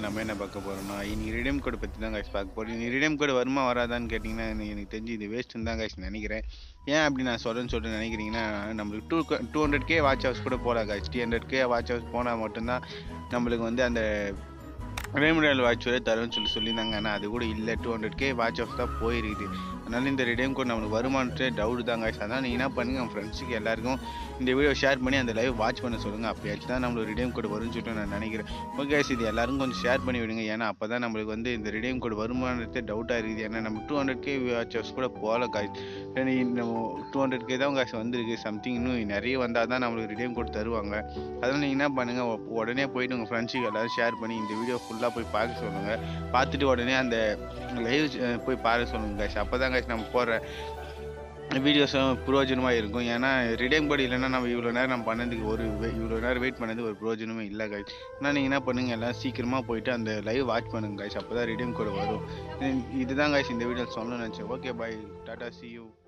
நம்ம என்ன பார்க்க போகிறோம்னா இன்னைக்கு ரிடீம் கோடு பற்றி தான் கைஸ் பார்க்க போகிறோம் இன்னைக்கு ரிடீம் கோடு வருமா வராதான்னு கேட்டிங்கன்னா எனக்கு எனக்கு தெரிஞ்சு இது வேஸ்ட்டுன்னு தான் கைஸ் நினைக்கிறேன் ஏன் அப்படி நான் சொல்கிறேன்னு சொல்லிட்டு நினைக்கிறீங்கன்னா நம்மளுக்கு two two hundred K watch hours கூட போகலாம் guys three hundred K watch hours போனால் மட்டும்தான் நம்மளுக்கு வந்து அந்த ரெமிடியல் வாட்ச் வரை தரும்னு சொல்லி சொல்லியிருந்தாங்க ஆனால் அது கூட இல்லை two hundred K watch hours தான் போயிருக்குது அதனால இந்த ரிடீம் கோட் நம்மளுக்கு வருமானத்தே டவுட் தான் கைஸ் அதான் நீங்கள் என்ன பண்ணுங்க உங்கள் ஃப்ரெண்ட்ஸுக்கு எல்லாருக்கும் இந்த வீடியோ ஷேர் பண்ணி அந்த லைவ் வாட்ச் பண்ண சொல்லுங்கள் அப்பயாச்சும் தான் நம்மளுக்கு ரிடீம் கோட் வரும்னு சொல்லிட்டு நான் நினைக்கிறேன் ஓகே guys, இது எல்லாரும் கொஞ்சம் ஷேர் பண்ணி விடுங்க ஏன்னா அப்போ தான் நம்மளுக்கு வந்து இந்த ரிடீம் கோட் வருமானத்தே டவுட்டாக இருக்குது ஏன்னா நம்ம two hundred K watch hours கூட போகல காய்ஸ் நம்ம டூ ஹண்ட்ரட் கே தான் காசு வந்திருக்கு சம்திங் இன்னும் நிறைய வந்தால் தான் நம்மளுக்கு ரிடீம் கோட் தருவாங்க அதனால் நீங்கள் என்ன பண்ணுங்கள் உடனே போயிட்டு உங்கள் ஃப்ரெண்ட்ஸுக்கு எல்லாரும் ஷேர் பண்ணி இந்த வீடியோ ஃபுல்லாக போய் பார்க்க சொல்லுங்கள் பார்த்துட்டு உடனே அந்த லைவ் போய் பார்க்க சொல்லுங்கள் காய்ஸ் அப்போ தான் காய்ஸ் நம்ம போடுற வீடியோஸும் பிரயோஜனமாக இருக்கும் ஏன்னா ரிடீம் கோட் இல்லைன்னா நம்ம இவ்வளோ நேரம் நம்ம பண்ணதுக்கு ஒரு வே- இவ்வளோ நேரம் வெயிட் பண்ணது ஒரு பிரயோஜனமே இல்லை காய்ஸ் ஆனால் நீங்கள் என்ன பண்ணுங்கள் எல்லாம் சீக்கிரமாக போயிட்டு அந்த லைவ் வாட்ச் பண்ணுங்க காய்ஸ் அப்போ தான் ரிடீம் கோட் வரும் இது- இதுதான் காய்ஸ் இந்த வீடியோ சொல்லணும்னு நினச்சேன் okay bye tata see you